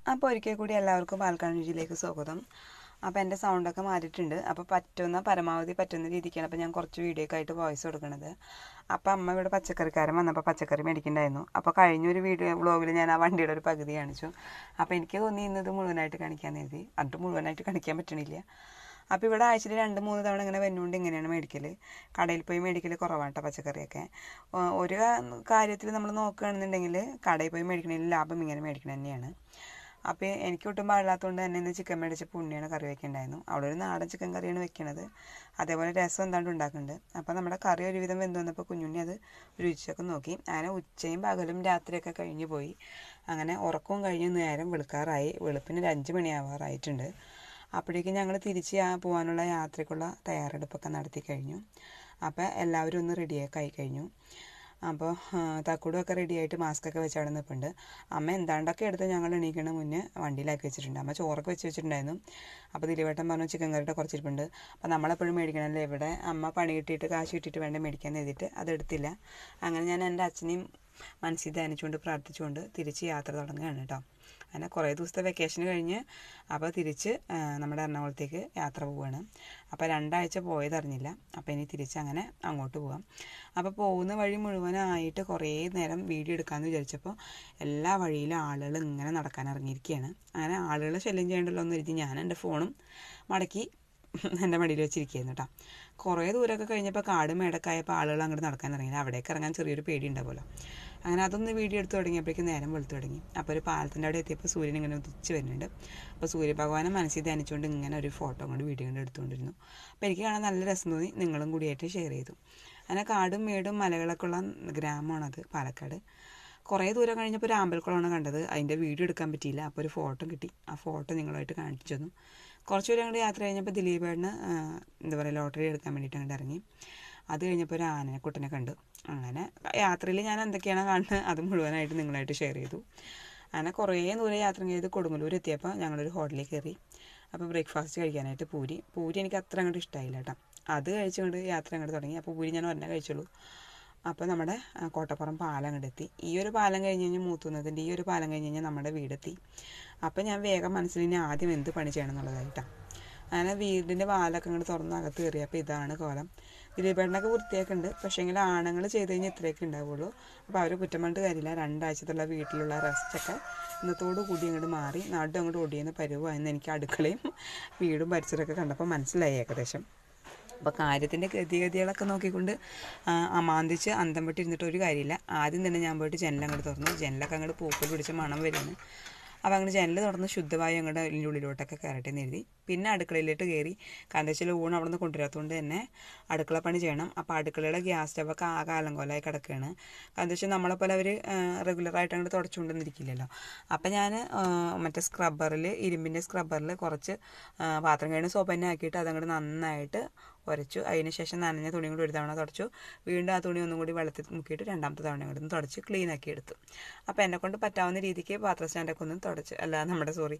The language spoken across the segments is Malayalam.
അപ്പോൾ ഒരിക്കൽ കൂടി എല്ലാവർക്കും പാലക്കാട് രുചിയിലേക്ക് സ്വാഗതം അപ്പോൾ എൻ്റെ സൗണ്ടൊക്കെ മാറിയിട്ടുണ്ട് അപ്പോൾ പറ്റുന്ന പരമാവധി പറ്റുന്ന രീതിക്കാണ് അപ്പോൾ ഞാൻ കുറച്ച് വീഡിയോ ഒക്കെ ആയിട്ട് വോയിസ് കൊടുക്കുന്നത് അപ്പോൾ അമ്മ ഇവിടെ പച്ചക്കറിക്കാരൻ വന്നപ്പോൾ പച്ചക്കറി മേടിക്കണ്ടായിരുന്നു അപ്പോൾ കഴിഞ്ഞൊരു വീഡിയോ വ്ളോഗിൽ ഞാൻ ആ വണ്ടിയുടെ ഒരു പകുതി കാണിച്ചു അപ്പോൾ എനിക്ക് തോന്നി ഇന്നത് മുഴുവനായിട്ട് കാണിക്കാൻ എഴുതി അത് മുഴുവനായിട്ട് കാണിക്കാൻ പറ്റണില്ല അപ്പോൾ ഇവിടെ ആഴ്ചയിൽ രണ്ട് മൂന്ന് തവണ ഇങ്ങനെ വരുന്നുണ്ട് ഇങ്ങനെയാണ് മേടിക്കൽ കടയിൽ പോയി മേടിക്കൽ കുറവാട്ടോ പച്ചക്കറിയൊക്കെ ആ, ഒരു കാര്യത്തിൽ നമ്മൾ നോക്കുകയാണെന്നുണ്ടെങ്കിൽ കടയിൽ പോയി മേടിക്കണതിൽ ലാഭം ഇങ്ങനെ മേടിക്കണ തന്നെയാണ് അപ്പോൾ എനിക്ക് ഒട്ടും പാടില്ലാത്തതുകൊണ്ട് തന്നെ ഇന്ന് ചിക്കൻ മേടിച്ചപ്പോൾ ഉണ്ണിയാണ് കറി വെക്കേണ്ടായിരുന്നു അവിടെ ഒരു നാടൻ ചിക്കൻ കറിയാണ് വെക്കണത് അതേപോലെ രസം എന്താണ്ട് ഉണ്ടാക്കുന്നുണ്ട് അപ്പോൾ നമ്മുടെ കറി ഒരുവിധം വെന്ത് വന്നപ്പോൾ കുഞ്ഞുണ്ണി അത് രുചിച്ചൊക്കെ നോക്കി അങ്ങനെ ഉച്ചയും പകലും രാത്രിയൊക്കെ കഴിഞ്ഞു പോയി അങ്ങനെ ഉറക്കവും കഴിഞ്ഞ് നേരം വെളുക്കാറായി വെളുപ്പിന് ഒരു അഞ്ച് മണിയാവാറായിട്ടുണ്ട് അപ്പോഴേക്കും ഞങ്ങൾ തിരിച്ച് ആ പോകാനുള്ള യാത്രയ്ക്കുള്ള തയ്യാറെടുപ്പൊക്കെ നടത്തി കഴിഞ്ഞു അപ്പോൾ എല്ലാവരും ഒന്ന് റെഡിയൊക്കെ ആയി കഴിഞ്ഞു അപ്പോൾ തക്കൂടുമൊക്കെ റെഡിയായിട്ട് മാസ്കൊക്കെ വെച്ച് അവിടെ നിൽപ്പുണ്ട് അമ്മ എന്താണ്ടൊക്കെ എടുത്ത് ഞങ്ങൾ എണീക്കണ മുന്നേ വണ്ടിയിലാക്കി വെച്ചിട്ടുണ്ട് അമ്മ ചോറൊക്കെ വെച്ച് വെച്ചിട്ടുണ്ടായിരുന്നു അപ്പോൾ ദിലീപേട്ടൻ പറഞ്ഞു ചിക്കൻ കറിയുടെ കുറച്ചിരിപ്പുണ്ട് അപ്പോൾ നമ്മളെപ്പോഴും മേടിക്കണമല്ലോ ഇവിടെ അമ്മ പണി കിട്ടിയിട്ട് കാശ് കിട്ടിയിട്ട് വേണ്ട മേടിക്കാൻ എഴുതിയിട്ട് അതെടുത്തില്ല അങ്ങനെ ഞാൻ എൻ്റെ അച്ഛനെയും മനസ്സിൽ ധ്യാനിച്ചുകൊണ്ട് പ്രാർത്ഥിച്ചുകൊണ്ട് തിരിച്ച് യാത്ര തുടങ്ങുകയാണ് കേട്ടോ അങ്ങനെ കുറേ ദിവസത്തെ വെക്കേഷൻ കഴിഞ്ഞ് അപ്പോൾ തിരിച്ച് ആ, നമ്മുടെ എറണാകുളത്തേക്ക് യാത്ര പോവുകയാണ് അപ്പോൾ രണ്ടാഴ്ച പോയതറിഞ്ഞില്ല അപ്പോൾ ഇനി തിരിച്ച് അങ്ങനെ അങ്ങോട്ട് പോവാം അപ്പോൾ പോകുന്ന വഴി മുഴുവനായിട്ട് കുറേ നേരം വീഡിയോ എടുക്കാമെന്ന് വിചാരിച്ചപ്പോൾ എല്ലാ വഴിയിലും ആളുകൾ ഇങ്ങനെ നടക്കാൻ ഇറങ്ങിയിരിക്കുകയാണ് അങ്ങനെ ആളുകളെ ശല്യം ചെയ്യേണ്ടല്ലോ എന്ന് കരുതി ഞാൻ എൻ്റെ ഫോണും മടക്കി എൻ്റെ മടിയിൽ വെച്ചിരിക്കുകയായിരുന്നു കേട്ടോ കുറേ ദൂരമൊക്കെ കഴിഞ്ഞപ്പോൾ കാട് മേടക്കായപ്പോൾ ആളുകൾ അങ്ങോട്ട് നടക്കാൻ ഇറങ്ങിയില്ല അവിടേക്ക് ഇറങ്ങാൻ ചെറിയൊരു പേടി ഉണ്ടാവുമല്ലോ അങ്ങനെ അതൊന്ന് വീഡിയോ എടുത്ത് തുടങ്ങിയപ്പോഴേക്കും നേരം വെളുത്തു തുടങ്ങി അപ്പോൾ ഒരു പാലത്തിൻ്റെ അവിടെ എത്തിയപ്പോൾ സൂര്യൻ ഇങ്ങനെ ഉദിച്ച് വരുന്നുണ്ട് അപ്പോൾ സൂര്യഭഗവാനെ മനസ്സിൽ ധ്യാനിച്ചുകൊണ്ട് ഇങ്ങനെ ഒരു ഫോട്ടോ കൊണ്ട് വീഡിയോ കൊണ്ട് എടുത്തുകൊണ്ടിരുന്നു അപ്പോൾ എനിക്ക് കാണാൻ നല്ല രസം തോന്നി നിങ്ങളും കൂടിയായിട്ട് ഷെയർ ചെയ്തു അങ്ങനെ കാടും മേടും മലകളൊക്കെ ഉള്ള ഗ്രാമമാണത് പാലക്കാട് കുറേ ദൂരം കഴിഞ്ഞപ്പോൾ ഒരു ആമ്പൽക്കുളമാണ് കണ്ടത് അതിൻ്റെ വീഡിയോ എടുക്കാൻ പറ്റിയില്ല അപ്പോൾ ഒരു ഫോട്ടോ കിട്ടി ആ ഫോട്ടോ നിങ്ങളുമായിട്ട് കാണിച്ചു തന്നു കുറച്ച് ദൂരം അങ്ങോട്ട് യാത്ര കഴിഞ്ഞപ്പോൾ ദിലീപേട്ടന് എന്താ പറയുക ലോട്ടറി എടുക്കാൻ വേണ്ടിയിട്ട് അങ്ങോട്ട് ഇറങ്ങി അത് കഴിഞ്ഞപ്പോൾ ഒരു ആനനെ കുട്ടനെ കണ്ടു അങ്ങനെ യാത്രയിൽ ഞാൻ എന്തൊക്കെയാണ് കാണുന്നത് അത് മുഴുവനായിട്ട് നിങ്ങളായിട്ട് ഷെയർ ചെയ്തു അങ്ങനെ കുറേ ദൂരം യാത്ര ചെയ്ത് കൊടുങ്ങല്ലൂർ എത്തിയപ്പോൾ ഞങ്ങളൊരു ഹോട്ടലിൽ കയറി അപ്പോൾ ബ്രേക്ക്ഫാസ്റ്റ് കഴിക്കാനായിട്ട് പൂരി പൂരി എനിക്ക് അത്ര അങ്ങോട്ട് ഇഷ്ടമായില്ല കേട്ടോ അത് കഴിച്ചുകൊണ്ട് യാത്ര അങ്ങോട്ട് തുടങ്ങി അപ്പോൾ പൂരി ഞാൻ ഒരെണ്ണം കഴിച്ചുള്ളൂ അപ്പോൾ നമ്മുടെ ആ, കോട്ടപ്പുറം പാലം അങ്ങോട്ട് എത്തി ഈ ഒരു പാലം കഴിഞ്ഞ് കഴിഞ്ഞാൽ മൂത്തുന്നതിൻ്റെ ഈ ഒരു പാലം കഴിഞ്ഞ് കഴിഞ്ഞാൽ നമ്മുടെ വീടെത്തി അപ്പോൾ ഞാൻ വേഗം മനസ്സിൽ ഇനി ആദ്യം എന്ത് പണി ചെയ്യണം എന്നുള്ളതായിട്ടാണ് അങ്ങനെ വീടിൻ്റെ വാലൊക്കെ അങ്ങോട്ട് തുറന്ന് അകത്ത് കയറി അപ്പോൾ ഇതാണ് കോലം ദിലീപേട്ടനൊക്കെ വൃത്തിയാക്കുന്നുണ്ട് പക്ഷേങ്കിൽ ആണുങ്ങൾ ചെയ്ത് കഴിഞ്ഞാൽ ഇത്രയൊക്കെ ഉണ്ടാവുള്ളൂ അപ്പോൾ അവർ കുറ്റം പറഞ്ഞിട്ട് കാര്യമില്ല രണ്ടാഴ്ചത്തുള്ള വീട്ടിലുള്ള റെസ്റ്റൊക്കെ ഇന്നത്തോടു കൂടി അങ്ങോട്ട് മാറി നാടും അങ്ങോട്ട് ഓടിയെന്ന് പരുവായെന്ന് എനിക്ക് അടുക്കളയും വീടും പരിസരമൊക്കെ കണ്ടപ്പോൾ മനസ്സിലായി ഏകദേശം അപ്പോൾ കാര്യത്തിൻ്റെ ഗതിഗതികളൊക്കെ നോക്കിക്കൊണ്ട് ആ, അമാന്തിച്ച് അന്തം വിട്ടിരുന്നിട്ട് ഒരു കാര്യമില്ല ആദ്യം തന്നെ ഞാൻ പോയിട്ട് ജനലങ്ങോട്ട് തുറന്നു ജനലൊക്കെ അങ്ങോട്ട് പൂക്കൾ പിടിച്ച മണം വരുന്നു അപ്പോൾ അങ്ങോട്ട് ജനൽ തുറന്ന് ശുദ്ധവായു അങ്ങോട്ട് അതിൻ്റെ ഉള്ളിലോട്ടൊക്കെ കയറട്ടെ എന്ന് എഴുതി പിന്നെ അടുക്കളയിലോട്ട് കയറി കാരണം വെച്ചാൽ ഊണ് അവിടെ നിന്ന് കൊണ്ടുവരാത്തതുകൊണ്ട് തന്നെ അടുക്കള പണി ചെയ്യണം അപ്പോൾ അടുക്കളയുടെ ഗ്യാസ് സ്റ്റവൊക്കെ ആകെ അലങ്കോലമായി കിടക്കുകയാണ് കാരണം വെച്ചാൽ നമ്മളെപ്പോലെ അവർ റെഗുലറായിട്ട് അങ്ങോട്ട് തുടച്ചുകൊണ്ടൊന്നിരിക്കില്ലല്ലോ അപ്പോൾ ഞാൻ മറ്റേ സ്ക്രബ്ബറിൽ ഇരുമ്പിൻ്റെ സ്ക്രബ്ബറിൽ കുറച്ച് ആ, പാത്രം കഴിഞ്ഞ് സോപ്പ് തന്നെ ആക്കിയിട്ട് അതങ്ങോട്ട് നന്നായിട്ട് ഉരച്ചു അതിന് ശേഷം നനഞ്ഞ തുണി കൂടി ഒരു തവണ തുടച്ചു വീണ്ടും ആ തുണി ഒന്നും കൂടി വെള്ളത്തിൽ മുക്കിയിട്ട് രണ്ടാമത്തെ തവണ കൂടി ഒന്ന് തുടച്ച് ക്ലീൻ ആക്കി എടുത്തു അപ്പോൾ എന്നെ കൊണ്ട് പറ്റാവുന്ന രീതിക്ക് പാത്ര സ്റ്റാൻഡൊക്കെ ഒന്ന് തുടച്ച് അല്ല നമ്മുടെ സോറി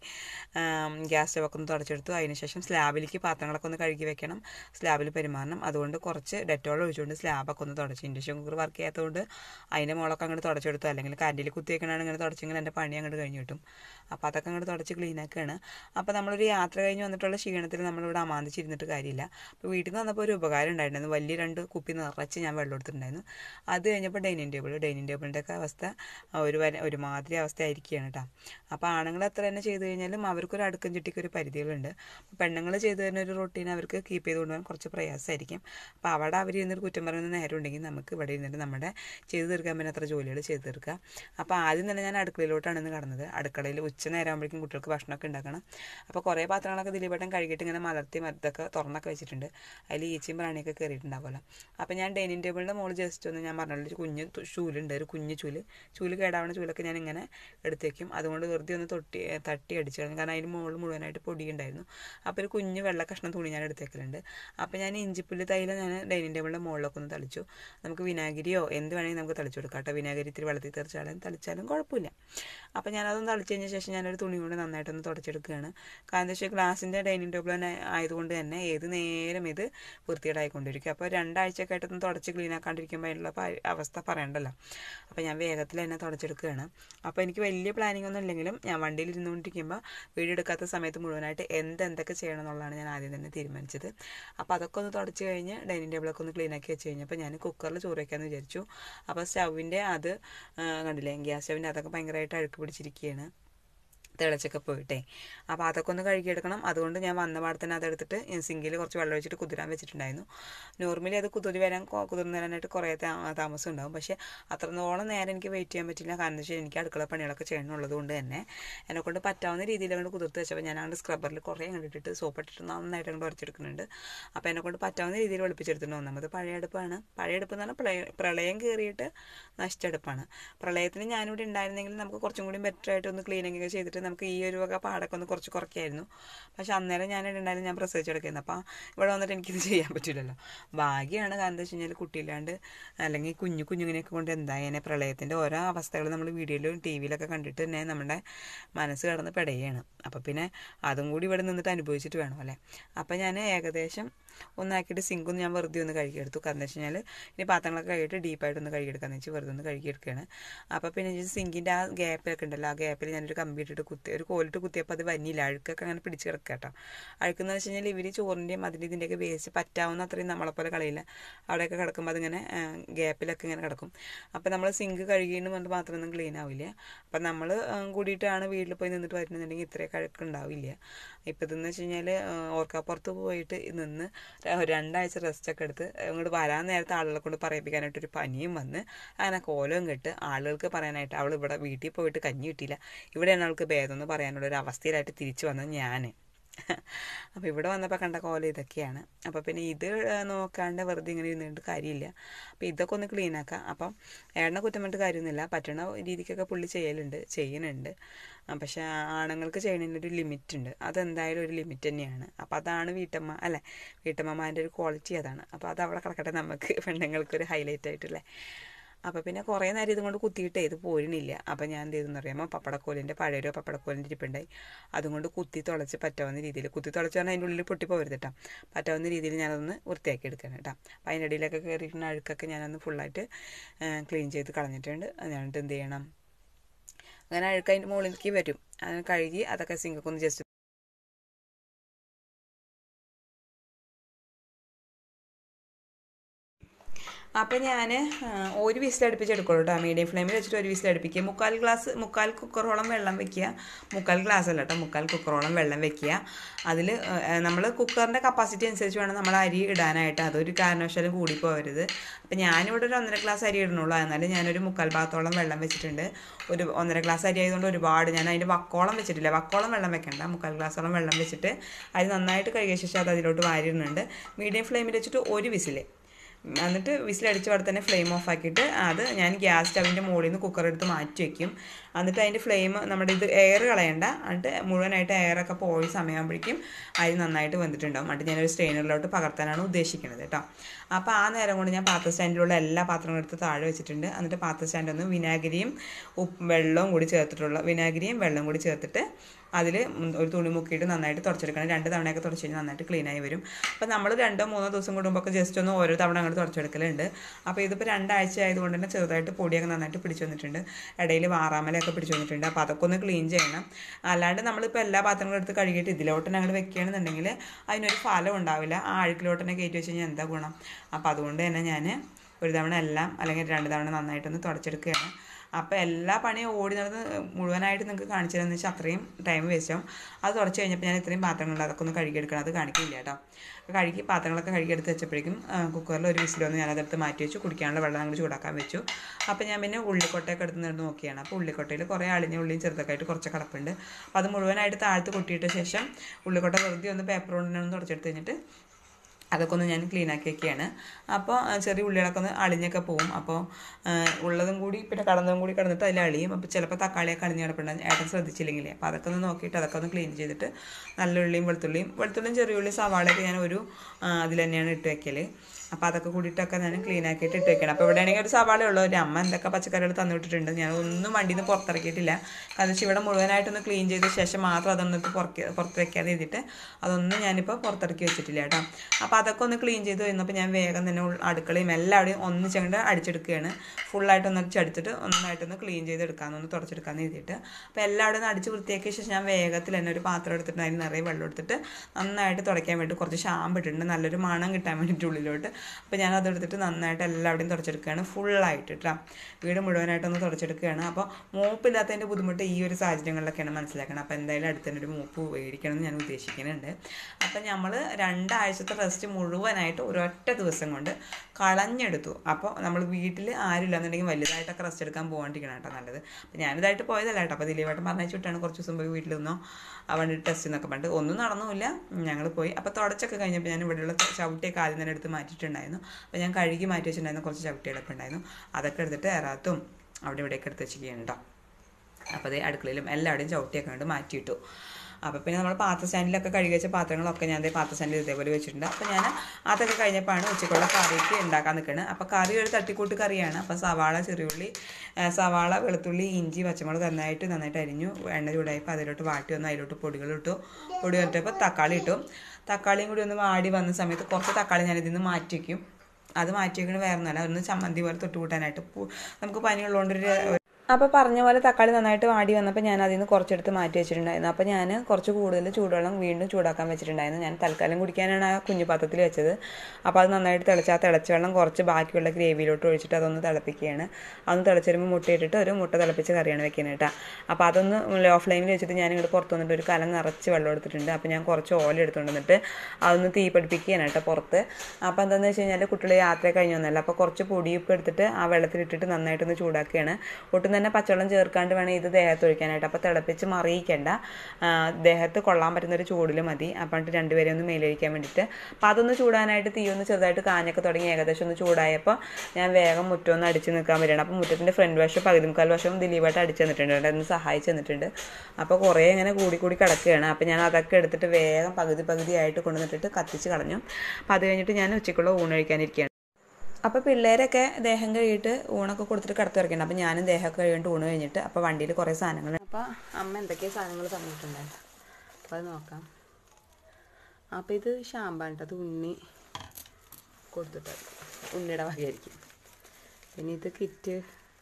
ഗ്യാസ് സ്റ്റവൊക്കെ ഒന്ന് തുടച്ചെടുത്തു അതിന് ശേഷം സ്ലാബിലേക്ക് പാത്രങ്ങളൊക്കെ ഒന്ന് കഴുകി വെക്കണം സ്ലാബിൽ പെരുമാറണം അതുകൊണ്ട് കുറച്ച് ഡെറ്റോൾ ഒഴിച്ചുകൊണ്ട് സ്ലാബൊക്കെ ഒന്ന് തുടച്ചു ഇൻഡക്ഷൻ കുക്കർ വർക്ക് ചെയ്യാത്തതുകൊണ്ട് അതിൻ്റെ മുകളൊക്കെ അങ്ങോട്ട് തുടച്ചെടുത്തു അല്ലെങ്കിൽ കരണ്ടിൽ കുത്തി വെക്കണതാണ് ഇങ്ങനെ തുടച്ചെങ്കിൽ എൻ്റെ പണി അങ്ങോട്ട് കഴിഞ്ഞ് കിട്ടും അപ്പോൾ അതൊക്കെ അങ്ങോട്ട് തുടച്ച് ക്ലീൻ ആക്കുകയാണ് അപ്പോൾ നമ്മളൊരു യാത്ര കഴിഞ്ഞ് വന്നിട്ടുള്ള ക്ഷീണത്തിൽ നമ്മളിവിടെ അമാന്തിച്ചിരുന്നിട്ട് കാര്യമില്ല അപ്പോൾ വീട്ടിൽ നിന്ന് വന്നപ്പോൾ ഒരു ഉപകാരം ഉണ്ടായിരുന്നു വലിയ രണ്ട് കുപ്പി നിറച്ച് ഞാൻ വെള്ളം എടുത്തിട്ടുണ്ടായിരുന്നു അത് കഴിഞ്ഞപ്പോൾ ഡൈനിങ് ടേബിൾ ഡൈനിങ് ടേബിളിൻ്റെ ഒക്കെ അവസ്ഥ ഒരു വര ഒരുമാതിരി അവസ്ഥ ആയിരിക്കുകയാണ് കേട്ടോ അപ്പോൾ ആണുങ്ങൾ എത്ര തന്നെ ചെയ്ത് കഴിഞ്ഞാലും അവർക്കൊരു അടുക്കും ചിട്ടിക്ക് ഒരു പരിധികളുണ്ട് അപ്പോൾ പെണ്ണുങ്ങൾ ചെയ്തു തരുന്ന ഒരു റൊട്ടീൻ അവർക്ക് കീപ്പ് ചെയ്ത് കൊണ്ടുപോകാൻ കുറച്ച് പ്രയാസമായിരിക്കും അപ്പോൾ അവിടെ അവർ ഇരുന്നൊരു കുറ്റം പറയുന്ന നേരം ഉണ്ടെങ്കിൽ നമുക്ക് ഇവിടെ ഇരുന്നിട്ട് നമ്മുടെ ചെയ്തു തീർക്കാൻ പറ്റുന്ന ജോലികൾ ചെയ്തു തീർക്കുക അപ്പോൾ ആദ്യം തന്നെ ഞാൻ അടുക്കളയിലോട്ടാണ് ഇന്ന് കടന്നത് അടുക്കളയിൽ ഉച്ച നേരം ആകുമ്പോഴേക്കും കുട്ടികൾക്ക് ഭക്ഷണമൊക്കെ ഉണ്ടാക്കണം അപ്പോൾ കുറേ പാത്രങ്ങളൊക്കെ ദിലീപേട്ടൻ കഴുകിയിട്ട് ഇങ്ങനെ മലർത്തി മരത്തൊക്കെ തുറന്നൊക്കെ വെച്ചിട്ടുണ്ട് അതിൽ ഈച്ചയും പ്രാണിയൊക്കെ കയറിയിട്ടുണ്ടാവുമല്ലോ അപ്പോൾ ഞാൻ ഡൈനിങ് ടേബിളിൻ്റെ മുകളിൽ ജസ്റ്റ് ഒന്ന് ഞാൻ പറഞ്ഞല്ലോ ഒരു കുഞ്ഞ് തു- ചൂലുണ്ട് ഒരു കുഞ്ഞ് ചൂല് ചൂല് കേടാവുന്ന ചൂലൊക്കെ ഞാൻ ഇങ്ങനെ എടുത്ത് വെക്കും അതുകൊണ്ട് വെറുതെ ഒന്ന് തൊട്ടി തട്ടി അടിച്ചു കളഞ്ഞു കാരണം അതിന് മുകളിൽ മുഴുവനായിട്ട് പൊടി ഉണ്ടായിരുന്നു അപ്പോൾ ഒരു കുഞ്ഞ് വെള്ള കഷ്ണം തുണി ഞാൻ എടുത്ത് വെക്കലുണ്ട് അപ്പോൾ ഞാൻ ഇഞ്ചിപ്പുല്ല് തൈലം ഞാൻ ഡൈനിങ് ടേബിളിൻ്റെ മുകളിലൊക്കെ ഒന്ന് തളിച്ചു നമുക്ക് വിനാഗിരിയോ എന്ത് വേണമെങ്കിൽ നമുക്ക് തളിച്ചു കൊടുക്കാം കേട്ടോ വിനാഗിരി ഇത്തിരി വെള്ളത്തിൽ തെറിച്ചാലും തളിച്ചാലും കുഴപ്പമില്ല അപ്പോൾ ഞാനതൊന്ന് തളിച്ച് കഴിഞ്ഞ ശേഷം ഞാനൊരു തുണി കൊണ്ട് നന്നായിട്ടൊന്ന് തുടച്ചെടുക്കുകയാണ് കാരണം എന്താ വെച്ചാൽ ഗ്ലാസിൻ്റെ ഡൈനിങ് ടേബിൾ തന്നെ ആയതുകൊണ്ട് തന്നെ ഏത് നേരം ഇത് വൃത്തികേടായിക്കൊണ്ടിരിക്കും അപ്പോൾ രണ്ടാഴ്ചയൊക്കെ ആയിട്ടൊന്നും തുടച്ച് ക്ലീൻ ആക്കാണ്ടിരിക്കുമ്പോൾ അതിനുള്ള പ- അവസ്ഥ പറയണ്ടല്ലോ അപ്പോൾ ഞാൻ വേഗത്തിൽ തന്നെ തുടച്ചെടുക്കുകയാണ് അപ്പോൾ എനിക്ക് വലിയ പ്ലാനിംഗ് ഒന്നും ഇല്ലെങ്കിലും ഞാൻ വണ്ടിയിൽ ഇരുന്നുകൊണ്ടിരിക്കുമ്പോൾ വീഡിയോ എടുക്കാത്ത സമയത്ത് മുഴുവനായിട്ട് എന്തെന്തൊക്കെ ചെയ്യണം എന്നുള്ളതാണ് ഞാൻ ആദ്യം തന്നെ തീരുമാനിച്ചത് അപ്പോൾ അതൊക്കെ ഒന്ന് തുടച്ച് കഴിഞ്ഞ് ഡൈനിങ് ടേബിളൊക്കെ ഒന്ന് ക്ലീൻ ആക്കി വെച്ച് കഴിഞ്ഞപ്പോൾ ഞാൻ കുക്കറിൽ ചോറ് വയ്ക്കാമെന്ന് വിചാരിച്ചു അപ്പോൾ സ്റ്റൗവിൻ്റെ അത് ആ, കണ്ടില്ലേ ഗ്യാസ് സ്റ്റൗവിൻ്റെ അതൊക്കെ ഭയങ്കരമായിട്ട് അഴുക്ക് പിടിച്ചിരിക്കുകയാണ് തിളച്ചൊക്കെ പോയിട്ടേ അപ്പോൾ അതൊക്കെ ഒന്ന് കഴുകിയെടുക്കണം അതുകൊണ്ട് ഞാൻ വന്ന പാടെ തന്നെ അതെടുത്തിട്ട് സിങ്കിൽ കുറച്ച് വെള്ളം ഒഴിച്ചിട്ട് കുതിരാൻ വെച്ചിട്ടുണ്ടായിരുന്നു നോർമലി അത് കുതിരി വരാൻ കൊ- കുതിർന്ന് വരാനായിട്ട് കുറേ താ- താമസം ഉണ്ടാവും പക്ഷേ അത്രത്തോളം നേരം എനിക്ക് വെയിറ്റ് ചെയ്യാൻ പറ്റില്ല കാരണം എന്താ വെച്ചാൽ എനിക്ക് അടുക്കള പണികളൊക്കെ ചെയ്യണമുള്ളത് കൊണ്ട് തന്നെ എന്നെ കൊണ്ട് പറ്റാവുന്ന രീതിയിൽ അങ്ങോട്ട് കുതിർത്ത് വെച്ചപ്പോൾ ഞാൻ അങ്ങോട്ട് സ്ക്രബ്ബറിൽ കുറേ അങ്ങോട്ട് ഇട്ടിട്ട് സോപ്പ് ഇട്ടിട്ട് നന്നായിട്ട് അങ്ങോട്ട് ഉറച്ചെടുക്കുന്നുണ്ട് അപ്പോൾ എന്നെ കൊണ്ട് പറ്റാവുന്ന രീതിയിൽ വെളുപ്പിച്ചെടുത്തിട്ടുണ്ട് ഒന്നാമത് പഴയ അടുപ്പാണ് പഴയ അടുപ്പ് എന്ന് പറഞ്ഞാൽ പ്രളയം പ്രളയം കയറിയിട്ട് നശിച്ചടുപ്പാണ് പ്രളയത്തിന് ഞാനിവിടെ ഉണ്ടായിരുന്നെങ്കിൽ നമുക്ക് കുറച്ചും കൂടി ബെറ്റർ ആയിട്ട് ഒന്ന് ക്ലീനിങ് ഒക്കെ ചെയ്തിട്ട് നമുക്ക് ഈ ഒരു വക പാടൊക്കെ ഒന്ന് കുറച്ച് കുറയ്ക്കായിരുന്നു പക്ഷെ അന്നേരം ഞാൻ ഇവിടെ ഉണ്ടായിരുന്നു ഞാൻ പ്രസവിച്ചെടുക്കുന്നത് അപ്പോൾ ഇവിടെ വന്നിട്ട് എനിക്കിത് ചെയ്യാൻ പറ്റില്ലല്ലോ ഭാഗ്യമാണ് കാരണം എന്താ വെച്ച് കഴിഞ്ഞാൽ കുട്ടിയില്ലാണ്ട് അല്ലെങ്കിൽ കുഞ്ഞു കുഞ്ഞുങ്ങനെയൊക്കെ കൊണ്ട് എന്തായാലും പ്രളയത്തിൻ്റെ ഓരോ അവസ്ഥകൾ നമ്മൾ വീഡിയോയിലും ടി വിയിലൊക്കെ കണ്ടിട്ട് തന്നെ നമ്മുടെ മനസ്സ് കടന്ന് പെടയാണ് അപ്പോൾ പിന്നെ അതും കൂടി ഇവിടെ നിന്നിട്ട് അനുഭവിച്ചിട്ട് വേണം അല്ലേ അപ്പോൾ ഞാൻ ഏകദേശം ഒന്നാക്കിയിട്ട് സിങ്കൊന്ന് ഞാൻ വെറുതെ ഒന്ന് കഴുകിയെടുത്തു കാരണം എന്താ വെച്ച് കഴിഞ്ഞാൽ ഇനി പാത്രങ്ങളൊക്കെ കഴുകിയിട്ട് ഡീപ്പായിട്ട് ഒന്ന് കഴുകിയെടുക്കാന്ന് വെച്ച് വെറുതെ ഒന്ന് കഴുകിയെടുക്കുകയാണ് അപ്പോൾ പിന്നെ ഈ സിങ്കിൻ്റെ ആ ഗ്യാപ്പൊക്കെ ഉണ്ടല്ലോ ആ ഗ്യാപ്പിൽ ഞാനൊരു കമ്പി ഇട്ടിട്ട് കുത്തി ഒരു കോലിട്ട് കുത്തിയപ്പോൾ അത് വന്നില്ല അഴുക്കൊക്കെ അങ്ങനെ പിടിച്ച് കിടക്കുക കേട്ടോ അഴുക്കെന്ന് വെച്ച് കഴിഞ്ഞാൽ ഇവർ ചോറിൻ്റെയും അതിൻ്റെ ഇതിൻ്റെയൊക്കെ വേസ്റ്റ് പറ്റാവുന്ന അത്രയും നമ്മളെപ്പോലെ കളയില്ല അവിടെയൊക്കെ കിടക്കുമ്പോൾ അതിങ്ങനെ ആ, ഗ്യാപ്പിലൊക്കെ ഇങ്ങനെ കിടക്കും അപ്പോൾ നമ്മൾ സിങ്ക് കഴുകിയെന്ന് പറഞ്ഞിട്ട് മാത്രമൊന്നും ക്ലീൻ ആവില്ല അപ്പം നമ്മൾ കൂടിയിട്ടാണ് വീട്ടിൽ പോയി നിന്നിട്ട് വരുന്നുണ്ടെങ്കിൽ ഇത്രയൊക്കെ അഴുക്ക് ഉണ്ടാവില്ല ഇപ്പം ഇതെന്ന് വെച്ച് കഴിഞ്ഞാൽ ഓർക്കാപ്പുറത്ത് പോയിട്ട് നിന്ന് ര- രണ്ടാഴ്ച റെസ്റ്റ് ഒക്കെ എടുത്ത് ഇങ്ങോട്ട് വരാൻ നേരത്തെ ആളുകളെ കൊണ്ട് പറയിപ്പിക്കാനായിട്ടൊരു പനിയും വന്ന് അങ്ങനെ കോലവും കെട്ട് ആളുകൾക്ക് പറയാനായിട്ട് അവൾ ഇവിടെ വീട്ടിൽ പോയിട്ട് കഞ്ഞി കിട്ടിയില്ല ഇവിടെയാണ് അവൾക്ക് ഭേദം എന്ന് പറയാനുള്ള ഒരു അവസ്ഥയിലായിട്ട് തിരിച്ചു വന്നത് ഞാൻ അപ്പോൾ ഇവിടെ വന്നപ്പോൾ കണ്ട കോലം ഇതൊക്കെയാണ് അപ്പോൾ പിന്നെ ഇത് ഏഹ്, നോക്കാണ്ട് വെറുതെ ഇങ്ങനെ ഇരുന്നിട്ട് കാര്യമില്ല അപ്പോൾ ഇതൊക്കെ ഒന്ന് ക്ലീൻ ആക്കാം അപ്പം ഏടനെ കുറ്റം പറഞ്ഞിട്ട് കാര്യമൊന്നുമില്ല പറ്റണ രീതിക്കൊക്കെ പുള്ളി ചെയ്യലുണ്ട് ചെയ്യുന്നുണ്ട് ആ, പക്ഷെ ആണുങ്ങൾക്ക് ചെയ്യണതിന് ഒരു ലിമിറ്റ് ഉണ്ട് അതെന്തായാലും ഒരു ലിമിറ്റ് തന്നെയാണ് അപ്പോൾ അതാണ് വീട്ടമ്മ അല്ലേ വീട്ടമ്മമാരുടെ ഒരു ക്വാളിറ്റി അതാണ് അപ്പോൾ അത് അവിടെ കിടക്കട്ടെ നമുക്ക് പെണ്ണുങ്ങൾക്കൊരു ഹൈലൈറ്റ് ആയിട്ടല്ലേ അപ്പോൾ പിന്നെ കുറേ നേരം ഇതും കൊണ്ട് കുത്തിയിട്ടേ ഇത് പോരുന്നില്ല അപ്പോൾ ഞാൻ എന്ത് ചെയ്തെന്ന് അറിയാമോ പപ്പടക്കോലിൻ്റെ പഴയൊരു പപ്പടക്കോലിൻ്റെ ഇരിപ്പുണ്ടായി അതും കൊണ്ട് കുത്തി തുളച്ച് പറ്റാവുന്ന രീതിയിൽ കുത്തി തുളച്ച് പറഞ്ഞാൽ അതിൻ്റെ ഉള്ളിൽ പൊട്ടി പോകരുത് കേട്ടോ പറ്റാവുന്ന രീതിയിൽ ഞാനതൊന്ന് വൃത്തിയാക്കി എടുക്കണം കേട്ടോ അപ്പോൾ അതിൻ്റെ ഇടയിലൊക്കെ കയറിയിരുന്ന അഴുക്കൊക്കെ ഞാനൊന്ന് ഫുള്ളായിട്ട് ക്ലീൻ ചെയ്ത് കളഞ്ഞിട്ടുണ്ട് എന്നിട്ട് എന്ത് ചെയ്യണം അങ്ങനെ അഴുക്ക് അതിൻ്റെ മുകളിലേക്ക് വരും അത് കഴുകി അതൊക്കെ സിങ്കൊക്കെ ഒന്ന് ജസ്റ്റ് അപ്പം ഞാൻ ഒരു വിസിൽ അടുപ്പിച്ചെടുക്കുള്ളൂ കേട്ടോ മീഡിയം ഫ്ലെയിമിൽ വെച്ചിട്ട് ഒരു വിസിൽ അടുപ്പിക്കുക മുക്കാൽ ഗ്ലാസ് മുക്കാൽ കുക്കറോളം വെള്ളം വെക്കുക മുക്കാൽ ഗ്ലാസ് അല്ല കേട്ടോ മുക്കാൽ കുക്കറോളം വെള്ളം വെക്കുക അതിൽ നമ്മൾ കുക്കറിൻ്റെ കപ്പാസിറ്റി അനുസരിച്ച് വേണം നമ്മൾ അരി ഇടാനായിട്ട് അതൊരു കാരണവശാലും കൂടി പോകരുത് അപ്പം ഞാനിവിടെ ഒരു ഒന്നര ഗ്ലാസ് അരി ഇടണുള്ളൂ എന്നാലും ഞാനൊരു മുക്കാൽ ഭാഗത്തോളം വെള്ളം വെച്ചിട്ടുണ്ട് ഒരു ഒന്നര ഗ്ലാസ് അരി ആയതുകൊണ്ട് ഒരുപാട് ഞാൻ അതിൻ്റെ വക്കോളം വെച്ചിട്ടില്ല വക്കോളം വെള്ളം വെക്കണ്ട മുക്കാൽ ഗ്ലാസോളം വെള്ളം വെച്ചിട്ട് അരി നന്നായിട്ട് കഴുകിയ ശേഷം അത് അതിലോട്ട് വാരിടുന്നുണ്ട് മീഡിയം ഫ്ലെയിമിൽ വെച്ചിട്ട് ഒരു വിസിൽ എന്നിട്ട് വിസിലടിച്ച പാടെ തന്നെ ഫ്ലെയിം ഓഫ് ആക്കിയിട്ട് അത് ഞാൻ ഗ്യാസ് സ്റ്റവിൻ്റെ മുകളിൽ നിന്ന് കുക്കർ എടുത്ത് മാറ്റി വയ്ക്കും എന്നിട്ട് അതിൻ്റെ ഫ്ലെയിം നമ്മുടെ ഇത് എയർ കളയണ്ട എന്നിട്ട് മുഴുവനായിട്ട് എയറൊക്കെ പോയ സമയമാകുമ്പോഴേക്കും അരി നന്നായിട്ട് വെന്തിട്ടുണ്ടാവും എന്നിട്ട് ഞാനൊരു സ്ട്രെയിനറിലോട്ട് പകർത്താനാണ് ഉദ്ദേശിക്കുന്നത് കേട്ടോ അപ്പോൾ ആ നേരം കൊണ്ട് ഞാൻ പാത്ര സ്റ്റാൻഡിലുള്ള എല്ലാ പാത്രങ്ങളും എടുത്ത് താഴെ വെച്ചിട്ടുണ്ട് എന്നിട്ട് പാത്ര സ്റ്റാൻഡ് ഒന്ന് വിനാഗിരിയും ഉപ്പ് വെള്ളവും കൂടി ചേർത്തിട്ടുള്ള വിനാഗിരിയും വെള്ളവും കൂടി ചേർത്തിട്ട് അതിൽ ഒരു തുണി മുക്കിയിട്ട് നന്നായിട്ട് തുടച്ചെടുക്കണം രണ്ട് തവണയൊക്കെ തുടച്ച് കഴിഞ്ഞാൽ നന്നായിട്ട് ക്ലീൻ ആയി വരും അപ്പോൾ നമ്മൾ രണ്ടോ മൂന്നോ ദിവസം കൂടുമ്പോൾ ജസ്റ്റ് ഒന്ന് ഓരോ തവണ അങ്ങോട്ട് തുടച്ചെടുക്കലുണ്ട് അപ്പോൾ ഇതിപ്പോൾ രണ്ടാഴ്ച ആയതുകൊണ്ട് തന്നെ ചെറുതായിട്ട് പൊടിയൊക്കെ നന്നായിട്ട് പിടിച്ചു വന്നിട്ടുണ്ട് ഇടയിൽ വാറാമലയൊക്കെ പിടിച്ചു വന്നിട്ടുണ്ട് അപ്പോൾ അതൊക്കെ ഒന്ന് ക്ലീൻ ചെയ്യണം അല്ലാണ്ട് നമ്മളിപ്പോൾ എല്ലാ പാത്രങ്ങളും എടുത്ത് കഴുകിയിട്ട് ഇതിലോട്ട് ഞങ്ങൾ വെക്കുകയാണെന്നുണ്ടെങ്കിൽ അതിനൊരു ഫലം ഉണ്ടാവില്ല ആ അഴുക്കിലോട്ട് തന്നെ കയറ്റി വെച്ച് കഴിഞ്ഞാൽ എന്താ ഗുണം അപ്പോൾ അതുകൊണ്ട് തന്നെ ഞാൻ ഒരു തവണ എല്ലാം അല്ലെങ്കിൽ രണ്ട് തവണ നന്നായിട്ടൊന്ന് തുടച്ചെടുക്കുകയാണ് അപ്പോൾ എല്ലാ പണിയും ഓടി നടന്ന് മുഴുവനായിട്ട് നിങ്ങൾക്ക് കാണിച്ചു തരാമെന്ന് വെച്ചാൽ അത്രയും ടൈം വേസ്റ്റ് ആവും അത് തുടച്ച് കഴിഞ്ഞപ്പോൾ ഞാൻ ഇത്രയും പാത്രങ്ങളുണ്ട് അതൊക്കെ ഒന്ന് കഴുകിയെടുക്കണം അത് കാണിക്കില്ല കേട്ടോ കഴുകി പാത്രങ്ങളൊക്കെ കഴുകിയെടുത്ത് വെച്ചപ്പോഴേക്കും കുക്കറിൽ ഒരു വിസിൽ വന്ന് ഞാനതെടുത്ത് മാറ്റി വെച്ചു കുടിക്കാനുള്ള വെള്ളം ഞങ്ങൾ ചൂടാക്കാൻ വെച്ചു അപ്പോൾ ഞാൻ പിന്നെ ഉള്ളിക്കൊട്ടയൊക്കെ എടുത്ത് നിന്ന് നോക്കിയാണ് അപ്പോൾ ഉള്ളിക്കൊട്ടയിൽ കുറേ അളിഞ്ഞ ഉള്ളിയും ചെറുതൊക്കെ ആയിട്ട് കുറച്ച് കിടപ്പുണ്ട് അപ്പോൾ അത് മുഴുവനായിട്ട് താഴ്ത്ത് കൊട്ടിയിട്ട ശേഷം ഉള്ളിക്കൊട്ട വെറുതെ ഒന്ന് പേപ്പർ കൊണ്ടൊന്ന് തുടച്ചെടുത്ത് കഴിഞ്ഞിട്ട് അതൊക്കെ ഒന്ന് ഞാൻ ക്ലീൻ ആക്കി വെക്കുകയാണ് അപ്പോൾ ആ, ചെറിയ ഉള്ളികളൊക്കെ ഒന്ന് അളിഞ്ഞൊക്കെ പോവും അപ്പോൾ ആ, ഉള്ളതും കൂടി പിന്നെ കടന്നതും കൂടി കിടന്നിട്ട് അതിൽ അളിയും അപ്പോൾ ചിലപ്പോൾ തക്കാളിയൊക്കെ അളിഞ്ഞ് കിടപ്പുണ്ട് ഏട്ടൻ ശ്രദ്ധിച്ചില്ലെങ്കിൽ അപ്പോൾ അതൊക്കെ ഒന്ന് നോക്കിയിട്ട് അതൊക്കെ ഒന്ന് ക്ലീൻ ചെയ്തിട്ട് നല്ല ഉള്ളിയും വെളുത്തുള്ളിയും വെളുത്തുള്ളിയും ചെറിയ ഉള്ളിയും സവാളയൊക്കെ ഞാൻ ഒരു ആ, അതിൽ തന്നെയാണ് ഇട്ട് വെക്കൽ അപ്പോൾ അതൊക്കെ കൂടിയിട്ടൊക്കെ ഞാൻ ക്ലീൻ ആക്കിയിട്ട് ഇട്ട് വെക്കണം അപ്പോൾ ഇവിടെ ആണെങ്കിൽ ഒരു സവാള ഉള്ളൂ ഒരു അമ്മ എന്തൊക്കെ പച്ചക്കറികൾ തന്നിട്ടിട്ടുണ്ട് ഞാൻ ഒന്നും വണ്ടിയിൽ നിന്ന് പുറത്തിറക്കിയിട്ടില്ല കാരണം വെച്ചാൽ ഇവിടെ മുഴുവനായിട്ടൊന്ന് ക്ലീൻ ചെയ്ത ശേഷം മാത്രം അതൊന്ന് ഇപ്പോൾ പുറത്ത് പുറത്ത് വെക്കാതെ ചെയ്തിട്ട് അതൊന്നും ഞാനിപ്പോൾ പുറത്തിറക്കി വെച്ചിട്ടില്ല കേട്ടോ അപ്പോൾ അതൊക്കെ ഒന്ന് ക്ലീൻ ചെയ്ത് കഴിഞ്ഞപ്പോൾ ഞാൻ വേഗം തന്നെ ഉൾ- അടുക്കളയും എല്ലാവരുടെയും ഒന്നിച്ചങ്ങോട്ട് അടിച്ചെടുക്കുകയാണ് ഫുള്ളായിട്ട് ഒന്ന് അടിച്ചെടുത്തിട്ട് ഒന്നായിട്ടൊന്ന് ക്ലീൻ ചെയ്തെടുക്കാമെന്ന് ഒന്ന് തുടച്ചെടുക്കാമെന്ന് എഴുതിയിട്ട് അപ്പോൾ എല്ലാവരും ഒന്ന് അടിച്ച് വൃത്തിയാക്കിയ ശേഷം ഞാൻ വേഗത്തിൽ തന്നെ ഒരു പാത്രം എടുത്തിട്ട് അതിന് നിറയെ വെള്ളം എടുത്തിട്ട് നന്നായിട്ട് തുടയ്ക്കാൻ വേണ്ടി കുറച്ച് ഷാമ്പ് ഇട്ടിട്ടുണ്ട് നല്ലൊരു മണം കിട്ടാൻ വേണ്ടിയിട്ട് ഉള്ളിലോട്ട് അപ്പോൾ ഞാൻ അതെടുത്തിട്ട് നന്നായിട്ട് എല്ലാവരുടെയും തുടച്ചെടുക്കുകയാണ് ഫുള്ളായിട്ട് കേട്ടോ വീട് മുഴുവനായിട്ടൊന്ന് തുടച്ചെടുക്കുകയാണ് അപ്പോൾ മൂപ്പില്ലാത്തതിൻ്റെ ബുദ്ധിമുട്ട് ഈ ഒരു സാഹചര്യങ്ങളിലൊക്കെയാണ് മനസ്സിലാക്കണം അപ്പോൾ എന്തായാലും അടുത്ത് തന്നെ ഒരു മൂപ്പ് മേടിക്കണം എന്ന് ഞാൻ ഉദ്ദേശിക്കുന്നുണ്ട് അപ്പം നമ്മൾ രണ്ടാഴ്ചത്തെ റെസ്റ്റ് മുഴുവനായിട്ട് ഒരൊറ്റ ദിവസം കൊണ്ട് കളഞ്ഞെടുത്തു അപ്പോൾ നമ്മൾ വീട്ടിൽ ആരുമില്ല എന്നുണ്ടെങ്കിൽ വലുതായിട്ടൊക്കെ റെസ്റ്റ് എടുക്കാൻ പോകാണ്ടിരിക്കണം കേട്ടോ നല്ലത് അപ്പോൾ ഞാനിതായിട്ട് പോയതല്ല കേട്ടോ അപ്പോൾ ദിലീപായിട്ട് പറഞ്ഞു വിട്ടാണ് കുറച്ച് ദിവസം പോയി വീട്ടിൽ നിന്നോ വണ്ടി ടെസ്റ്റ് എന്നൊക്കെ പറഞ്ഞിട്ട് ഒന്നും നടന്നുമില്ല ഞങ്ങൾ പോയി അപ്പോൾ തുടച്ചൊക്കെ കഴിഞ്ഞപ്പോൾ ഞാൻ ഇവിടെയുള്ള ചവിട്ടിയൊക്കെ ആദ്യം തന്നെ എടുത്ത് മാറ്റിയിട്ടുണ്ടായിരുന്നു അപ്പോൾ ഞാൻ കഴുകി മാറ്റി വെച്ചിട്ടുണ്ടായിരുന്നു കുറച്ച് ചവിട്ടികളൊക്കെ ഉണ്ടായിരുന്നു അതൊക്കെ എടുത്തിട്ട് എറാത്തും അവിടെ ഇവിടെയൊക്കെ എടുത്ത് വെച്ചിരിക്കുകയാണ് കേട്ടോ അപ്പോൾ അതേ അടുക്കളയിലും എല്ലാവരുടെയും ചവിട്ടിയൊക്കെ കണ്ട് മാറ്റിയിട്ടു അപ്പോൾ പിന്നെ നമ്മൾ പാത്ര സ്റ്റാൻഡിലൊക്കെ കഴുകി വെച്ച പാത്രങ്ങളൊക്കെ ഞാൻ ദേ പാത്ര സ്റ്റാൻഡിൽ ഇതേപോലെ വെച്ചിട്ടുണ്ട് അപ്പോൾ ഞാൻ അതൊക്കെ കഴിഞ്ഞപ്പോഴാണ് ഉച്ചക്കുള്ള കറിക്ക് ഉണ്ടാക്കാൻ നിൽക്കുന്നത് അപ്പോൾ കറി ഒരു തട്ടിക്കൂട്ട് കറിയാണ് അപ്പോൾ സവാള ചെറിയുള്ളി ആ, സവാള വെളുത്തുള്ളി ഇഞ്ചി പച്ചമുളക് നന്നായിട്ട് നന്നായിട്ട് അരിഞ്ഞു എണ്ണ ചൂടായപ്പോൾ അതിലോട്ട് വാട്ടി വന്ന് അതിലോട്ട് പൊടികൾ ഇട്ടു പൊടി ഇട്ടപ്പോൾ തക്കാളി ഇട്ടു തക്കാളിയും കൂടി ഒന്ന് വാടി വന്ന സമയത്ത് കുറച്ച് തക്കാളി ഞാൻ ഇതിൽ നിന്ന് മാറ്റി വയ്ക്കും അത് മാറ്റി വെക്കണ വേറെ ഒന്നല്ല അതൊന്ന് ചമ്മന്തി പോലെ തൊട്ട് കൂട്ടാനായിട്ട് പു- നമുക്ക് പനിയുള്ളതുകൊണ്ടൊരു അപ്പോൾ പറഞ്ഞ പോലെ തക്കാളി നന്നായിട്ട് വാടി വന്നപ്പോൾ ഞാൻ അതിൽ നിന്ന് കുറച്ചെടുത്ത് മാറ്റി വെച്ചിട്ടുണ്ടായിരുന്നു അപ്പോൾ ഞാൻ കുറച്ച് കൂടുതൽ ചൂടുവെള്ളം വീണ്ടും ചൂടാക്കാൻ വെച്ചിട്ടുണ്ടായിരുന്നു ഞാൻ തൽക്കാലം കുടിക്കാനാണ് ആ കുഞ്ഞു പാത്രത്തിൽ വെച്ചത് അപ്പോൾ അത് നന്നായിട്ട് തിളച്ച് ആ തിളച്ച വെള്ളം കുറച്ച് ബാക്കിയുള്ള ഗ്രേവിയിലോട്ട് ഒഴിച്ചിട്ട് അതൊന്ന് തിളപ്പിക്കുകയാണ് അതൊന്ന് തിളച്ച് വരുമ്പോൾ മുട്ട ഇട്ടിട്ട് ഒരു മുട്ട തിളപ്പിച്ച കറിയാണ് വെക്കുന്നത് കേട്ടോ അപ്പോൾ അതൊന്ന് ലോ ഫ്ലെയിമിൽ വെച്ചിട്ട് ഞാൻ ഇങ്ങോട്ട് പുറത്ത് വന്നിട്ട് ഒരു കലം നിറച്ച് വെള്ളം എടുത്തിട്ടുണ്ട് അപ്പോൾ ഞാൻ കുറച്ച് ഓല എടുത്തുകൊണ്ട് വന്നിട്ട് അതൊന്ന് തീ പഠിപ്പിക്കുകയാണ് കേട്ടോ പുറത്ത് അപ്പോൾ എന്താണെന്ന് വെച്ച് കഴിഞ്ഞാൽ കുട്ടികൾ യാത്ര കഴിഞ്ഞു വന്നല്ല അപ്പോൾ കുറച്ച് പൊടിയുപ്പ് എടുത്തിട്ട് ആ വെള്ളത്തിലിട്ടിട്ട് നന്നായിട്ടൊന്ന് ചൂടാക്കുകയാണ് ഒട്ടും തന്നെ പച്ചവെള്ളം ചേർക്കാണ്ട് വേണം ഇത് ദേഹത്ത് ഒഴിക്കാനായിട്ട് അപ്പോൾ തിളപ്പിച്ച് മറിയിക്കണ്ട ആ, ദേഹത്ത് കൊള്ളാൻ പറ്റുന്ന ഒരു ചൂടിൽ മതി അപ്പോൾ എന്നിട്ട് രണ്ടുപേരെ ഒന്ന് മേലൊഴിക്കാൻ വേണ്ടിയിട്ട് അപ്പോൾ അതൊന്ന് ചൂടാനായിട്ട് തീ ഒന്ന് ചെറുതായിട്ട് കാഞ്ഞൊക്കെ തുടങ്ങി ഏകദേശം ഒന്ന് ചൂടായപ്പോൾ ഞാൻ വേഗം മുറ്റം ഒന്ന് അടിച്ച് നിൽക്കാൻ വരികയാണ് അപ്പോൾ മുറ്റത്തിൻ്റെ ഫ്രണ്ട് വശം പകുതി മുക്കാൽ വശവും ദിലീപായിട്ട് അടിച്ച് തന്നിട്ടുണ്ട് കേട്ടോ ഒന്ന് സഹായിച്ച് തന്നിട്ടുണ്ട് അപ്പോൾ കുറേ ഇങ്ങനെ കൂടി കൂടി കിടക്കുകയാണ് അപ്പോൾ ഞാൻ അതൊക്കെ എടുത്തിട്ട് വേഗം പകുതി പകുതി ആയിട്ട് കൊണ്ടുവന്നിട്ട് കത്തിച്ച് കളഞ്ഞു അപ്പോൾ അത് കഴിഞ്ഞിട്ട് ഞാൻ ഉച്ചയ്ക്കുള്ള ഊണ് കഴിക്കാനിരിക്കുകയാണ് അപ്പോൾ പിള്ളേരൊക്കെ ദേഹം കഴുകിയിട്ട് ഊണൊക്കെ കൊടുത്തിട്ട് കിടത്തി ഇറക്കണം അപ്പോൾ ഞാനും ദേഹമൊക്കെ കഴുകിയിട്ട് ഊണ് കഴിഞ്ഞിട്ട് അപ്പോൾ വണ്ടിയിൽ കുറേ സാധനങ്ങൾ അപ്പോൾ അമ്മ എന്തൊക്കെയാണ് സാധനങ്ങൾ തന്നിട്ടുണ്ടായിരുന്നു അപ്പോൾ അത് നോക്കാം അപ്പോൾ ഇത് ഷാമ്പാണ് കേട്ടോ അത് ഉണ്ണി കൊടുത്തിട്ട് ഉണ്ണിയുടെ വകയായിരിക്കും പിന്നെ ഇത് കിറ്റ്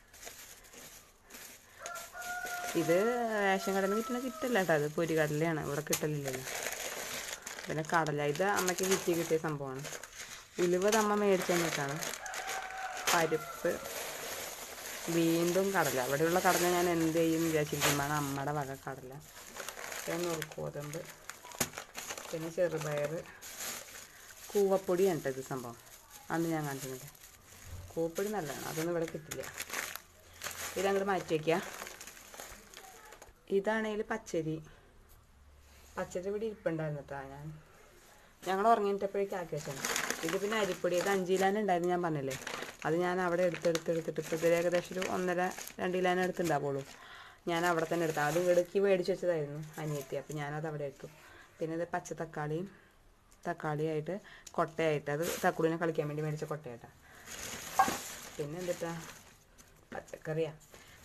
ഇത് റേഷൻ കടയിൽ നിന്ന് കിട്ടുന്ന കിറ്റല്ല കേട്ടോ അത് പൊരി കടലയാണ് ഇവിടെ കിട്ടലില്ലല്ലോ പിന്നെ കടല ഇത് അമ്മയ്ക്ക് കിറ്റി കിട്ടിയ സംഭവമാണ് ഉലുവത് അമ്മ മേടിച്ചു തന്നിട്ടാണ് പരിപ്പ് വീണ്ടും കടല അവിടെയുള്ള കടല ഞാൻ എന്ത് ചെയ്യും വിചാരിച്ചിരിക്കുമ്പോഴാണ് അമ്മയുടെ വക കടല പിന്നെ നുറുക്കോതമ്പ് പിന്നെ ചെറുപയർ കൂവപ്പൊടിയാണ് കേട്ടോ ഇത് സംഭവം അന്ന് ഞാൻ കാണിച്ചിട്ടുണ്ട് കൂവപ്പൊടി നല്ലതാണ് അതൊന്നും ഇവിടെ കിട്ടില്ല ഇതങ്ങോട്ട് മാറ്റി വയ്ക്കുക ഇതാണെങ്കിൽ പച്ചരി പച്ചരി ഇവിടെ ഇരിപ്പുണ്ടായിരുന്നു കേട്ടോ ഞാൻ ഞങ്ങൾ ഉറങ്ങിയിട്ടപ്പോഴേക്കും ആക്കി വെച്ചാണ് ഇത് പിന്നെ അരിപ്പൊടി ഇത് അഞ്ച് കിലോന് ഉണ്ടായിരുന്നു ഞാൻ പറഞ്ഞില്ലേ അത് ഞാൻ അവിടെ എടുത്തെടുത്ത് എടുത്തിട്ട് ഇപ്പോൾ ഇതിൽ ഏകദേശം ഒരു ഒന്നര രണ്ട് കിലോന് എടുത്തുണ്ടാവുള്ളൂ ഞാൻ അവിടെ തന്നെ എടുത്തു അത് ഇടയ്ക്ക് മേടിച്ച് വെച്ചതായിരുന്നു അനിയത്തി അപ്പോൾ ഞാനത് അവിടെ എടുത്തു പിന്നെ ഇത് പച്ച തക്കാളിയും തക്കാളിയായിട്ട് കൊട്ടയായിട്ട് അത് തക്കുളിനെ കളിക്കാൻ വേണ്ടി മേടിച്ച കൊട്ടയായിട്ടാ പിന്നെ എന്തിട്ടാ പച്ചക്കറിയാ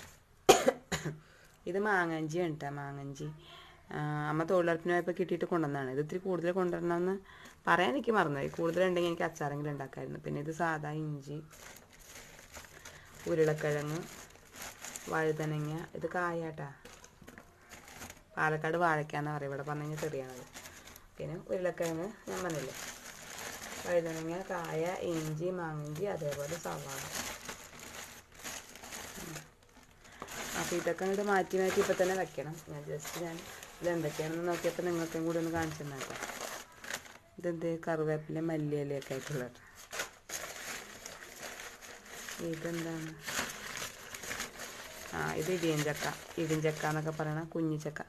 ഇത് മാങ്ങഞ്ചി ഉണ്ട് മാങ്ങഞ്ചി ആ, അമ്മ തൊഴിലുറപ്പിന് പോയപ്പോൾ കിട്ടിയിട്ട് കൊണ്ടുവന്നതാണ് ഇത് ഇത്തിരി കൂടുതൽ കൊണ്ടുവരണമെന്ന് പറയാൻ എനിക്ക് മറന്നുപോയി കൂടുതലുണ്ടെങ്കിൽ എനിക്ക് അച്ചാറെങ്കിലും ഉണ്ടാക്കാമായിരുന്നു പിന്നെ ഇത് സാദാ ഇഞ്ചി ഉരുളക്കിഴങ്ങ് വഴുതനങ്ങ ഇത് കായാട്ടാ പാലക്കാട് വാഴയ്ക്കാന്ന് പറയും ഇവിടെ പറഞ്ഞു കഴിഞ്ഞാൽ ചെറിയാണത് പിന്നെ ഉരുളക്കിഴങ്ങ് ഞാൻ പറഞ്ഞില്ലേ വഴുതനങ്ങ കായ ഇഞ്ചി മാങ്ങഞ്ചി അതേപോലെ സവാള അപ്പോൾ ഇതൊക്കെ അങ്ങോട്ട് മാറ്റി മാറ്റി ഇപ്പം തന്നെ വെക്കണം ഞാൻ ജസ്റ്റ് ഞാൻ ഇത് എന്തൊക്കെയാണെന്ന് നോക്കിയപ്പോൾ നിങ്ങൾക്കും കൂടി ഒന്ന് കാണിച്ചു തന്നേട്ടോ ഇതെന്ത് കറിവേപ്പില മല്ലിയിലയൊക്കെ ആയിട്ടുള്ള ഇതെന്താണ് ആ ഇത് ഇടിയഞ്ചക്ക ഇടിഞ്ചക്ക എന്നൊക്കെ പറയണ കുഞ്ഞിച്ചക്ക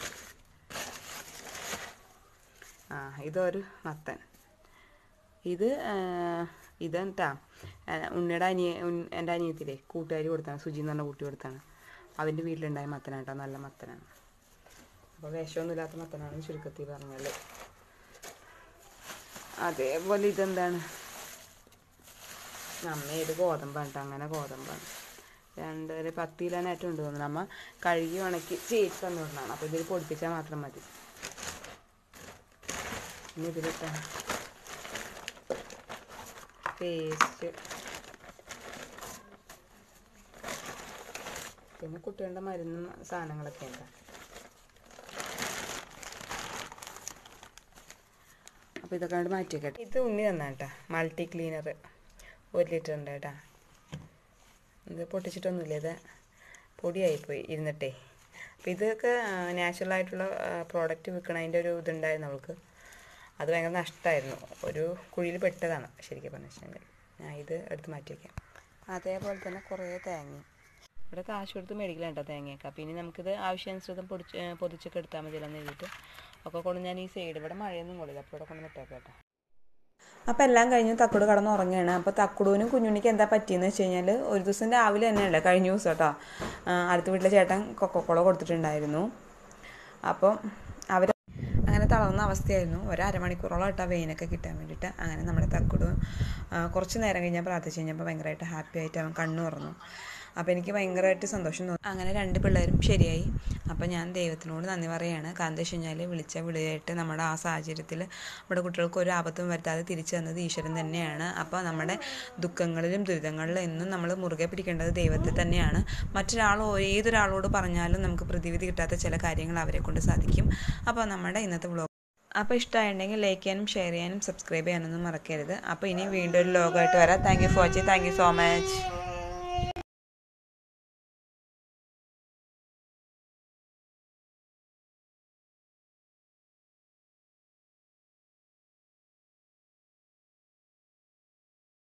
ആ ഇതൊരു മത്തൻ ഇത് ഇതെന്താ ഉണ്ണിയുടെ അനിയ ഉൻ- എൻ്റെ അനിയത്തിലെ കൂട്ടുകാരി കൊടുത്താണ് സുജി എന്ന് പറഞ്ഞ കൂട്ടി കൊടുത്താണ് അതിൻ്റെ വീട്ടിലുണ്ടായ മത്തനാണ് കേട്ടോ നല്ല മത്തനാണ് അപ്പോൾ വിഷമൊന്നുമില്ലാത്ത മത്തനാണ് ചുരുക്കത്തിൽ പറഞ്ഞാൽ അതേപോലെ ഇതെന്താണ് അമ്മ ഇത് ഗോതമ്പാണ് കേട്ടോ അങ്ങനെ ഗോതമ്പാണ് രണ്ടര പത്ത് കിലോനായിട്ട് ഉണ്ട് തോന്നുന്നു അമ്മ കഴുകി ഉണക്കി ചേച്ചി തന്നു വിടണം അപ്പോൾ ഇതിൽ പൊടിപ്പിച്ചാൽ മാത്രം മതി ഇനി ഇതിലിട്ട പേസ്റ്റ് പിന്നെ കുട്ടികളുടെ മരുന്നും സാധനങ്ങളൊക്കെ ഉണ്ട് അപ്പോൾ ഇതൊക്കെ കണ്ട് മാറ്റി വെക്കട്ടെ ഇത് ഉണ്ണി തന്നാ കേട്ടോ മൾട്ടി ക്ലീനർ ഒരു ലിറ്റർ ഉണ്ട് കേട്ടോ ഇത് പൊട്ടിച്ചിട്ടൊന്നുമില്ല ഇത് പൊടിയായിപ്പോയി ഇരുന്നിട്ടേ അപ്പോൾ ഇതൊക്കെ നാച്ചുറൽ ആയിട്ടുള്ള പ്രോഡക്റ്റ് വിൽക്കണതിൻ്റെ ഒരു ഇതുണ്ടായിരുന്നു അവൾക്ക് അത് ഭയങ്കര നഷ്ടമായിരുന്നു ഒരു കുഴിയിൽ പെട്ടതാണ് ശരിക്കും പറഞ്ഞു വെച്ചിട്ടുണ്ടെങ്കിൽ ഞാൻ ഇത് എടുത്ത് മാറ്റി വയ്ക്കാം അതേപോലെ തന്നെ കുറേ തേങ്ങ ഇവിടെ കാശ് കൊടുത്ത് മേടിക്കലാണ് കേട്ടോ തേങ്ങയൊക്കെ അപ്പോൾ ഇനി നമുക്കിത് ആവശ്യാനുസൃതം പൊടിച്ച് പൊതിച്ചൊക്കെ എടുത്താൽ മതിയല്ലോ എന്ന് എഴുതിയിട്ട് ഒക്കെ കൊണ്ട് ഞാൻ ഈ സൈഡ് ഇവിടെ മഴയൊന്നും കൊള്ളില്ല അപ്പോൾ ഇവിടെ കൊണ്ട് നിട്ടേക്കാം കേട്ടോ അപ്പോൾ എല്ലാം കഴിഞ്ഞ് തക്കുട് കടന്ന് ഉറങ്ങുകയാണ് അപ്പോൾ തക്കുടുവിനും കുഞ്ഞുണ്ണിക്ക് എന്താ പറ്റിയെന്ന് വെച്ച് കഴിഞ്ഞാൽ ഒരു ദിവസം രാവിലെ തന്നെയല്ലേ കഴിഞ്ഞ ദിവസം കേട്ടോ അടുത്ത വീട്ടിലെ ചേട്ടൻ കൊക്കക്കോള കൊടുത്തിട്ടുണ്ടായിരുന്നു അപ്പം അവർ അങ്ങനെ തളർന്ന അവസ്ഥയായിരുന്നു ഒരു അരമണിക്കൂറോളം ഇട്ട വെയിനൊക്കെ കിട്ടാൻ വേണ്ടിയിട്ട് അങ്ങനെ നമ്മുടെ തക്കുട് കുറച്ച് നേരം കഴിഞ്ഞാൽ പ്രാർത്ഥിച്ച് കഴിഞ്ഞപ്പോൾ ഭയങ്കരമായിട്ട് ഹാപ്പി ആയിട്ട് അവൻ കണ്ണു തുറന്നു അപ്പോൾ എനിക്ക് ഭയങ്കരമായിട്ട് സന്തോഷം തോന്നി അങ്ങനെ രണ്ട് പിള്ളേരും ശരിയായി അപ്പോൾ ഞാൻ ദൈവത്തിനോട് നന്ദി പറയുകയാണ് കാരണം എന്താ വെച്ച് കഴിഞ്ഞാൽ വിളിച്ച വിളിയായിട്ട് നമ്മുടെ ആ സാഹചര്യത്തിൽ നമ്മുടെ കുട്ടികൾക്ക് ഒരു ആപത്തും വരുത്താതെ തിരിച്ചു തന്നത് ഈശ്വരൻ തന്നെയാണ് അപ്പോൾ നമ്മുടെ ദുഃഖങ്ങളിലും ദുരിതങ്ങളിലും എന്നും നമ്മൾ മുറുകെ പിടിക്കേണ്ടത് ദൈവത്തെ തന്നെയാണ് മറ്റൊരാൾ ഏതൊരാളോട് പറഞ്ഞാലും നമുക്ക് പ്രതിവിധി കിട്ടാത്ത ചില കാര്യങ്ങൾ അവരെ കൊണ്ട് സാധിക്കും അപ്പോൾ നമ്മുടെ ഇന്നത്തെ വ്ളോഗ് അപ്പോൾ ഇഷ്ടമായിട്ടുണ്ടെങ്കിൽ ലൈക്ക് ചെയ്യാനും ഷെയർ ചെയ്യാനും സബ്സ്ക്രൈബ് ചെയ്യാനൊന്നും മറക്കരുത് അപ്പോൾ ഇനി വീണ്ടും ഒരു ലോഗമായിട്ട് വരാം thank you for watching thank you so much